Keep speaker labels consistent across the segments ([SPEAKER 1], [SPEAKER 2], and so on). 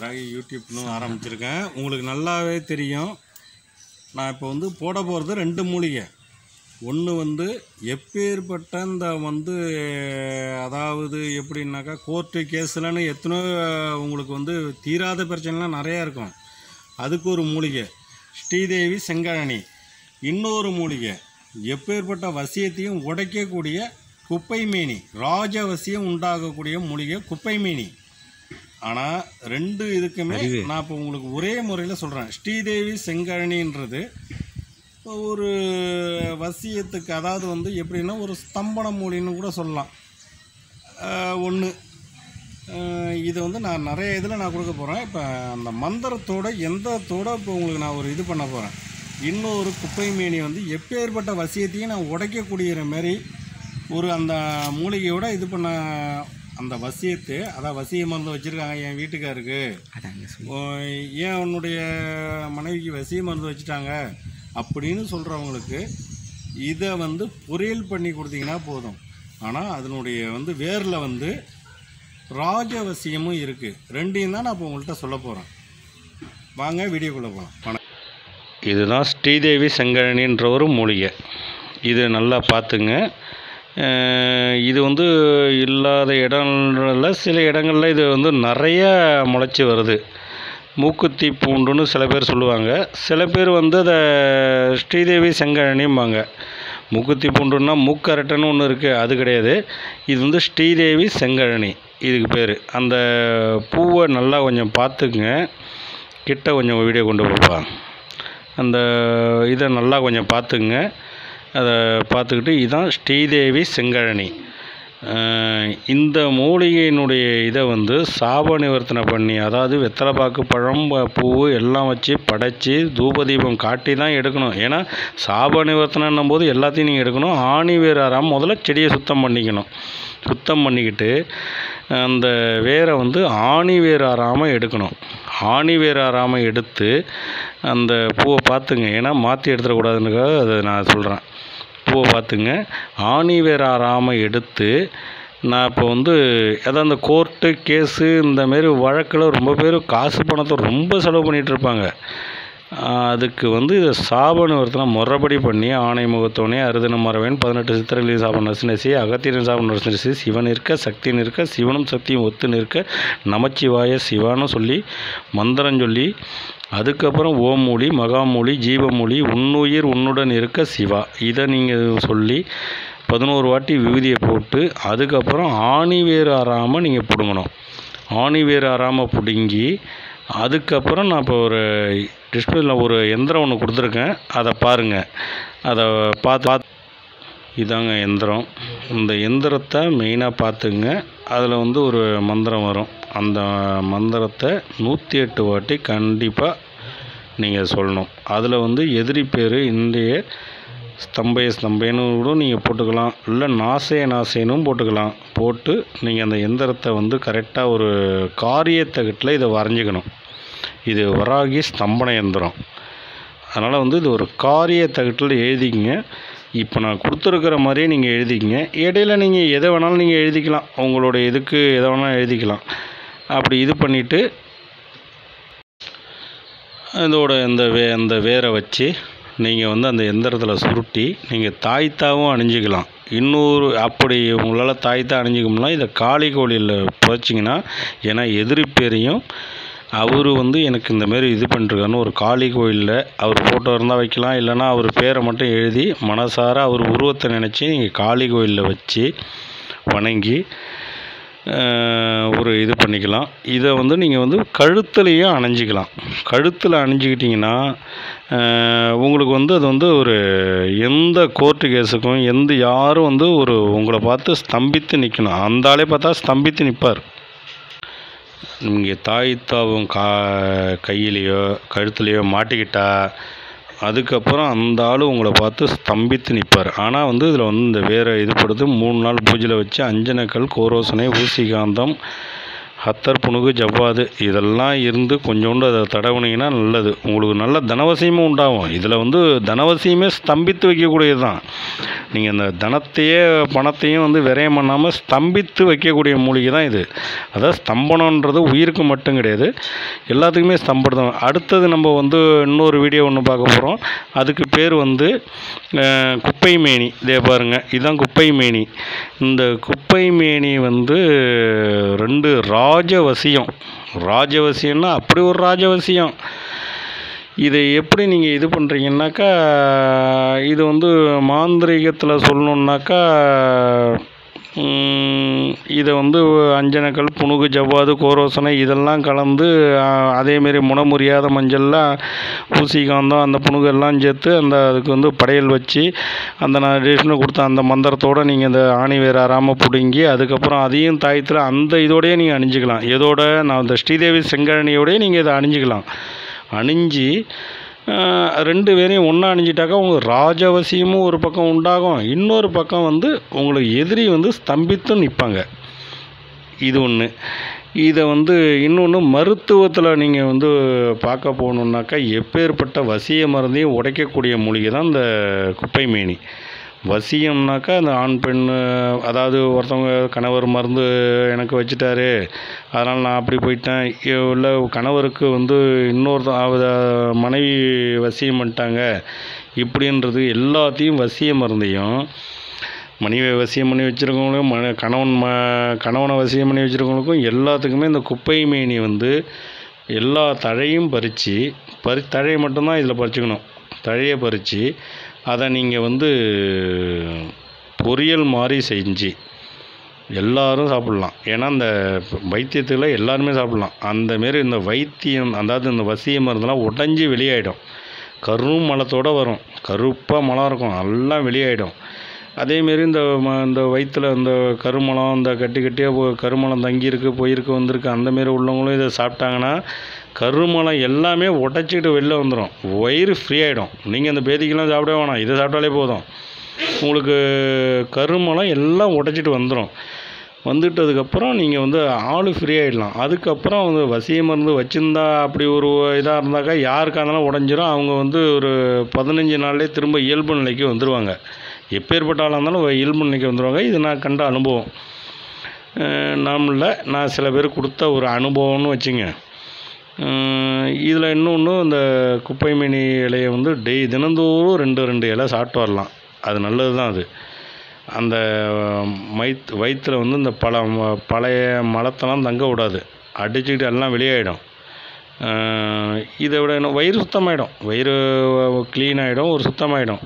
[SPEAKER 1] வராகி யூடியூப்னு ஆரம்பிச்சிருக்கேன் உங்களுக்கு நல்லாவே தெரியும் நான் இப்போ வந்து போட போகிறது ரெண்டு மூலிகை ஒன்று வந்து எப்பேற்பட்ட இந்த வந்து அதாவது எப்படின்னாக்கா கோர்ட்டு கேஸ்லன்னு எத்தனையோ உங்களுக்கு வந்து தீராத பிரச்சனைலாம் நிறையா இருக்கும் அதுக்கு ஒரு மூலிகை ஸ்ரீதேவி செங்கழனி இன்னொரு மூலிகை எப்பேற்பட்ட வசியத்தையும் உடைக்கக்கூடிய குப்பைமேனி ராஜவசியம் உண்டாகக்கூடிய மூலிகை குப்பைமேனி ஆனால் ரெண்டு இதுக்குமே நான் இப்போ உங்களுக்கு ஒரே முறையில் சொல்கிறேன் ஸ்ரீதேவி செங்கழனின்றது ஒரு வசியத்துக்கு அதாவது வந்து எப்படின்னா ஒரு ஸ்தம்பன மூலின்னு கூட சொல்லலாம் ஒன்று இது வந்து நான் நிறைய இதில் நான் கொடுக்க போகிறேன் இப்போ அந்த மந்திரத்தோட எந்தத்தோட இப்போ உங்களுக்கு நான் ஒரு இது பண்ண போகிறேன் இன்னொரு குப்பை மேனி வந்து எப்பேற்பட்ட வசியத்தையும் நான் உடைக்கக்கூடிய மாதிரி ஒரு அந்த மூலிகையோட இது பண்ண அந்த வசியத்தை அதான் வசிய மருந்து வச்சுருக்காங்க என் வீட்டுக்காருக்கு
[SPEAKER 2] அதாங்க சொல்லி
[SPEAKER 1] ஓ, ஏன் உன்னுடைய மனைவிக்கு வசிய மருந்து வச்சுட்டாங்க அப்படின்னு சொல்கிறவங்களுக்கு இதை வந்து பொரியல் பண்ணி கொடுத்தீங்கன்னா போதும் ஆனால் அதனுடைய வந்து வேரில் வந்து ராஜவசியமும் இருக்குது ரெண்டையும் தான் நான் இப்போ உங்கள்கிட்ட சொல்ல போகிறேன் வாங்க வீடியோக்குள்ளே போகலாம் வணக்கம் இதுதான் ஸ்ரீதேவி செங்கழனின்ற ஒரு மூலிகை இது நல்லா பார்த்துங்க அஹ் இது வந்து இல்லாத இடங்கள்ல சில இடங்களில் இது வந்து நிறைய முளைச்சி வருது மூக்குத்தி பூண்டுன்னு சில பேர் சொல்லுவாங்க சில பேர் வந்து அதை ஸ்ரீதேவி செங்கழனிம்பாங்க மூக்குத்தி பூண்டுன்னா மூக்கரட்டைன்னு ஒன்று இருக்குது அது கிடையாது இது வந்து ஸ்ரீதேவி செங்கழனி இதுக்கு பேர் அந்த பூவை நல்லா கொஞ்சம் பார்த்துக்குங்க கிட்ட கொஞ்சம் வீடியோ கொண்டு போப்பா அந்த இதை நல்லா கொஞ்சம் பார்த்துக்குங்க அதை பார்த்துக்கிட்டு இதுதான் ஸ்ரீதேவி செங்கழனி அஹ் இந்த மூலிகையினுடைய இதை வந்து சாப நிவர்த்தனை பண்ணி அதாவது வெத்தலைப்பாக்கு பழம் ப- பூ எல்லாம் வச்சு படைச்சி தூபதீபம் காட்டி தான் எடுக்கணும் ஏன்னா சாப நிவர்த்தனைன்னும் போது எல்லாத்தையும் நீங்கள் எடுக்கணும் ஆணி வேர் ஆறாமல் முதல்ல செடியை சுத்தம் பண்ணிக்கணும் சுத்தம் பண்ணிக்கிட்டு அந்த வேரை வந்து ஆணி வேர் ஆறாமல் எடுக்கணும் ஆணி வேர் ஆறாமல் எடுத்து அந்த பூவை பார்த்துங்க ஏன்னா மாற்றி எடுத்துடக்கூடாதுன்னுக்காக அதை நான் சொல்கிறேன் பூவை பார்த்துங்க ஆணி வேர் ஆறாமல் எடுத்து நான் இப்போ வந்து அதான் அந்த கோர்ட்டு கேஸு இந்த மாரி வழக்கில் ரொம்ப பேர் காசு பணத்தை ரொம்ப செலவு பண்ணிகிட்டு இருப்பாங்க ஆஹ் அதுக்கு வந்து இதை சாப நிவர்த்தனை முறைப்படி பண்ணி ஆணை முகத்தோனே அருதன மரவேன் பதினெட்டு சித்திரலி சாபம் நசுநசி அகத்தியன் சாபம் நசுநசி சிவன் இருக்க சக்தி நிற்க சிவனும் சக்தியும் ஒத்து நிற்க நமச்சிவாய சிவான்னு சொல்லி மந்திரம் சொல்லி அதுக்கப்புறம் ஓமூலி மகாமூலி ஜீவமூலி உன்னுயிர் உன்னுடன் இருக்க சிவா இதை நீங்கள் சொல்லி பதினோரு வாட்டி விபூதியை போட்டு அதுக்கப்புறம் ஆணி வேர் ஆறாமல் நீங்கள் பிடுங்கணும் ஆணி வேர் ஆறாமல் பிடுங்கி அதுக்கப்புறம் நான் இப்போ ஒரு டிஸ்பிளேல ஒரு எந்திரம் ஒன்று கொடுத்துருக்கேன் அதை பாருங்கள் அதை பார்த்து பார்த்து இதாங்க எந்திரம் இந்த எந்திரத்தை மெயினாக பார்த்துங்க அதில் வந்து ஒரு மந்திரம் வரும் அந்த மந்திரத்தை நூற்றி எட்டு வாட்டி கண்டிப்பாக நீங்கள் சொல்லணும் அதில் வந்து எதிரி பேர் இந்திய ஸ்தம்பய ஸ்தம்பேன்னு கூட நீங்கள் போட்டுக்கலாம் இல்லை நாசே நாசேனும் போட்டுக்கலாம் போட்டு நீங்கள் அந்த எந்திரத்தை வந்து கரெக்டாக ஒரு காரியத்தகட்டில் இதை வரைஞ்சிக்கணும் இது வராகி ஸ்தம்பன எந்திரம் அதனால் வந்து இது ஒரு காரிய தகட்டில் எழுதிக்கங்க இப்போ நான் கொடுத்துருக்கிற மாதிரியே நீங்கள் எழுதிக்கங்க இடையில நீங்கள் எதை வேணாலும் நீங்கள் எழுதிக்கலாம் உங்களோட இதுக்கு எதை வேணாலும் எழுதிக்கலாம் அப்படி இது பண்ணிவிட்டு இதோட இந்த வே அந்த வேரை வச்சு நீங்கள் வந்து அந்த எந்திரத்தில் சுருட்டி நீங்கள் தாய்த்தாவும் அணிஞ்சிக்கலாம் இன்னொரு அப்படி உங்களால் தாய்த்தா அணிஞ்சிக்க முடியல இதை காளி கோழியில் புதைச்சிங்கன்னா ஏன்னா எதிரி பேரையும் அவர் வந்து எனக்கு இந்த மாதிரி இது பண்ணிருக்காருன்னு ஒரு காளி கோயிலில் அவர் ஃபோட்டோ இருந்தால் வைக்கலாம் இல்லைன்னா அவர் பேரை மட்டும் எழுதி மனசார அவர் உருவத்தை நினச்சி நீங்கள் காளி கோயிலில் வச்சு வணங்கி அஹ், ஒரு இது பண்ணிக்கலாம் இதை வந்து நீங்கள் வந்து கழுத்துலேயும் அணிஞ்சிக்கலாம் கழுத்தில் அணிஞ்சிக்கிட்டிங்கன்னா அஹ், உங்களுக்கு வந்து அது வந்து ஒரு எந்த கோர்ட்டு கேஸுக்கும் எந்த யாரும் வந்து ஒரு உங்களை பார்த்து ஸ்தம்பித்து நிற்கணும் அந்த ஆளே பார்த்தா ஸ்தம்பித்து நிற்பார் நீங்கள் தாய் தாவும் கா கையிலையோ கழுத்துலையோ மாட்டிக்கிட்டா அதுக்கப்புறம் அந்த ஆள் உங்களை பார்த்து ஸ்தம்பித்து நிற்பார் ஆனால் வந்து இதில் வந்து இந்த வேறு இது படுத்து மூணு நாள் பூஜையில் வச்சு அஞ்சனக்கல் கோரோசனை ஊசிகாந்தம் ஹத்தர் புணுகு ஜவ்வாது இதெல்லாம் இருந்து கொஞ்சோண்டு அதை தடவுனீங்கன்னா நல்லது உங்களுக்கு நல்ல தனவசியமும் உண்டாகும் இதில் வந்து தனவசியமே ஸ்தம்பித்து வைக்கக்கூடியது தான் நீங்கள் அந்த தனத்தையே பணத்தையும் வந்து விரயம் பண்ணாமல் ஸ்தம்பித்து வைக்கக்கூடிய மூலிகை தான் இது அதாவது ஸ்தம்பனன்றது உயிருக்கு மட்டும் கிடையாது எல்லாத்துக்குமே ஸ்தம்பனம் அடுத்தது நம்ம வந்து இன்னொரு வீடியோ ஒன்று பார்க்க போகிறோம் அதுக்கு பேர் வந்து அஹ், குப்பை மேனி இதே பாருங்கள் இதுதான் குப்பை மேனி இந்த குப்பை மேனி வந்து ரெண்டு ராஜவசியம் ராஜவசியம்னா அப்படி ஒரு ராஜவசியம் இதை எப்படி நீங்கள் இது பண்ணுறீங்கன்னாக்கா இது வந்து மாந்திரீகத்தில் சொல்லணுன்னாக்கா ம், இதை வந்து அஞ்சனக்கல் புணுகு ஜவ்வாது கோரோசனை இதெல்லாம் கலந்து ஆ, அதேமாரி முனமுறியாத மஞ்சள்லாம் ஊசி காந்தம் அந்த புணுகெல்லாம் சேர்த்து அந்த அதுக்கு வந்து படையல் வச்சு அந்த நான் டிஷ்னு கொடுத்த அந்த மந்திரத்தோடு நீங்கள் இந்த ஆணி வேறு அறாமல் பிடுங்கி அதுக்கப்புறம் அதையும் தாயத்தில் அந்த இதோடயே நீங்கள் அணிஞ்சிக்கலாம் எதோட நான் இந்த ஸ்ரீதேவி செங்கழனியோடய நீங்கள் இதை அணிஞ்சிக்கலாம் அணிஞ்சு ஆஹ், ரெண்டு பேரையும் ஒன்றா அணிஞ்சிட்டாக்கா உங்களுக்கு ராஜவசியமும் ஒரு பக்கம் உண்டாகும் இன்னொரு பக்கம் வந்து உங்களுக்கு எதிரி வந்து ஸ்தம்பித்து நிற்பாங்க இது ஒன்று இதை வந்து இன்னொன்று மருத்துவத்தில் நீங்கள் வந்து பார்க்க போகணுன்னாக்கா எப்பேற்பட்ட வசிய மருந்தையும் உடைக்கக்கூடிய மூலிகை தான் இந்த குப்பை மேனி வசியம்னாக்கா அந்த ஆண் பெண் அதாவது ஒருத்தவங்க கணவர் மருந்து எனக்கு வச்சுட்டாரு அதனால் நான் அப்படி போயிட்டேன் இல்லை கணவருக்கு வந்து இன்னொருத்த அவ மனைவி வசியம் பண்ணிட்டாங்க இப்படின்றது எல்லாத்தையும் வசிய மருந்தையும் மனைவி வசியம் பண்ணி வச்சுருக்கவங்களுக்கும் மன கணவன் ம கணவனை வசியம் பண்ணி வச்சுருக்கவங்களுக்கும் எல்லாத்துக்குமே இந்த குப்பை மேனி வந்து எல்லா தழையும் பறித்து பறி தழையை மட்டும்தான் இதில் பறிச்சுக்கணும் தழையை பறித்து அதை நீங்கள் வந்து பொரியல் மாதிரி செஞ்சு எல்லாரும் சாப்பிட்லாம் ஏன்னா இந்த வைத்தியத்தில் எல்லாருமே சாப்பிட்லாம் அந்த மாரி இந்த வைத்தியம் அதாவது இந்த வசிய மருந்தெல்லாம் உடஞ்சி வெளியாயிடும் கரும் மலத்தோடு வரும் கருப்பாக மலம் இருக்கும் எல்லாம் வெளியாயிடும் அதேமாரி இந்த ம இந்த வயிற்றில் இந்த கருமலம் இந்த கட்டி கட்டியாக கருமலம் தங்கியிருக்கு போயிருக்கு வந்திருக்கு அந்தமாரி உள்ளவங்களும் இதை சாப்பிட்டாங்கன்னா கருமலம் எல்லாமே உடச்சிக்கிட்டு வெளில வந்துடும் வயிறு ஃப்ரீ ஆகிடும் நீங்கள் இந்த பேதிக்கெல்லாம் சாப்பிடவே வேணாம் இதை சாப்பிட்டாலே போதும் உங்களுக்கு கருமலம் எல்லாம் உடச்சிட்டு வந்துடும் வந்துட்டதுக்கப்புறம் நீங்கள் வந்து ஆள் ஃப்ரீ ஆகிடலாம் அதுக்கப்புறம் வந்து வசிய மருந்து வச்சுருந்தா அப்படி ஒரு இதாக இருந்தாக்கா யாருக்கா இருந்தாலும் உடஞ்சிரும் அவங்க வந்து ஒரு பதினஞ்சு நாள்லேயே திரும்ப இயல்பு நிலைக்கு வந்துடுவாங்க எப்பேற்பட்ட ஆளாக இருந்தாலும் இயல்பு நிலைக்கு வந்துடுவாங்க இது நான் கண்ட அனுபவம் நாமள நான் சில பேர் கொடுத்த ஒரு அனுபவம்னு வச்சுங்க இதில் இன்னொன்று இந்த குப்பை மேனி இலையை வந்து டெய் தினந்தோறும் ரெண்டு ரெண்டு இலை சாப்பிட்டு வரலாம் அது நல்லது தான் அது அந்த மைத் வயிற்றில் வந்து இந்த பழ ம- பழைய மலத்தெல்லாம் தங்க விடாது அடிச்சுக்கிட்டு எல்லாம் வெளியாயிடும் அஹ் இதை விட இன்னும் வயிறு சுத்தமாயிடும் வயிறு க்ளீன் ஆகிடும் ஒரு சுத்தமாயிடும்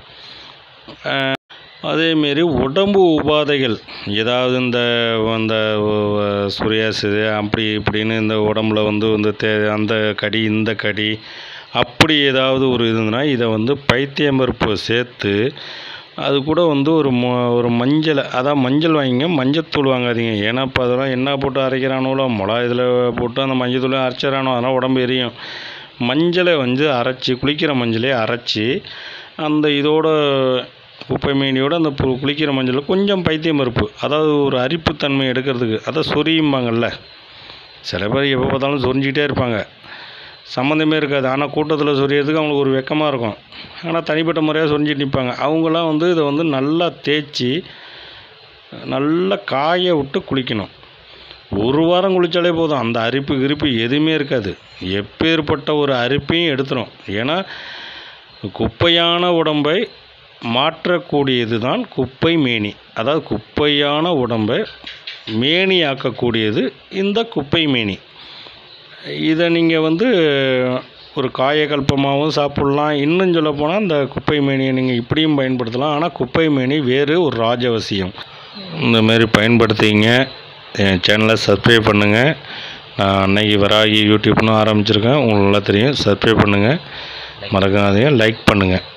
[SPEAKER 1] அதேமாரி உடம்பு உபாதைகள் ஏதாவது இந்த அந்த சுரியாசு அப்படி இப்படின்னு இந்த உடம்புல வந்து இந்த தே அந்த கடி இந்த கடி அப்படி ஏதாவது ஒரு இதுனா இதை வந்து பைத்தியம்பருப்பு சேர்த்து அது கூட வந்து ஒரு மொ ஒரு மஞ்சளை அதான் மஞ்சள் வாங்கிங்க மஞ்சத்தூள் வாங்காதீங்க ஏன்னா இப்போ அதெல்லாம் என்ன போட்டு அரைக்கிறானுங்களோ மிளகா இதில் போட்டு அந்த மஞ்சத்தூளை அரைச்சிடறானோ அதெல்லாம் உடம்பு எரியும் மஞ்சளை வந்து அரைச்சி குளிக்கிற மஞ்சளே அரைச்சி அந்த இதோட குப்பை மீனியோட அந்த பு குளிக்கிற மஞ்சள் கொஞ்சம் பைத்தியம் பருப்பு அதாவது ஒரு அரிப்புத்தன்மை எடுக்கிறதுக்கு அதான் சொரியும்பாங்கல்ல சில பேர் எப்போ பார்த்தாலும் சொரிஞ்சிக்கிட்டே இருப்பாங்க சம்மந்தமே இருக்காது ஆனால் கூட்டத்தில் சொரியறதுக்கு அவங்களுக்கு ஒரு வெக்கமாக இருக்கும் ஆனால் தனிப்பட்ட முறையாக சொரிஞ்சிட்டு நிற்பாங்க அவங்களாம் வந்து இதை வந்து நல்லா தேய்ச்சி நல்லா காய விட்டு குளிக்கணும் ஒரு வாரம் குளித்தாலே போதும் அந்த அரிப்பு கிரிப்பு எதுவுமே இருக்காது எப்பேற்பட்ட ஒரு அரிப்பையும் எடுத்துரும் ஏன்னா குப்பையான உடம்பை மாற்றக்கூடியது தான் குப்பை மேனி அதாவது குப்பையான உடம்பை மேனியாக்கக்கூடியது இந்த குப்பை மேனி இதை நீங்கள் வந்து ஒரு காயகல்பமாகவும் சாப்பிட்லாம் இன்னும் சொல்லப் போனால் இந்த குப்பை மேனியை நீங்கள் இப்படியும் பயன்படுத்தலாம் ஆனால் குப்பை மேனி வேறு ஒரு ராஜவசியம் இந்த மாதிரி பயன்படுத்திங்க என் சேனலை சப்ஸ்கிரைப் பண்ணுங்கள் நான் அன்னைக்கு வராகி யூடியூப்னு ஆரம்பிச்சிருக்கேன் உங்களுக்கு நல்லா தெரியும் சப்ஸ்கிரைப் பண்ணுங்கள் மறக்காதீங்க லைக் பண்ணுங்கள்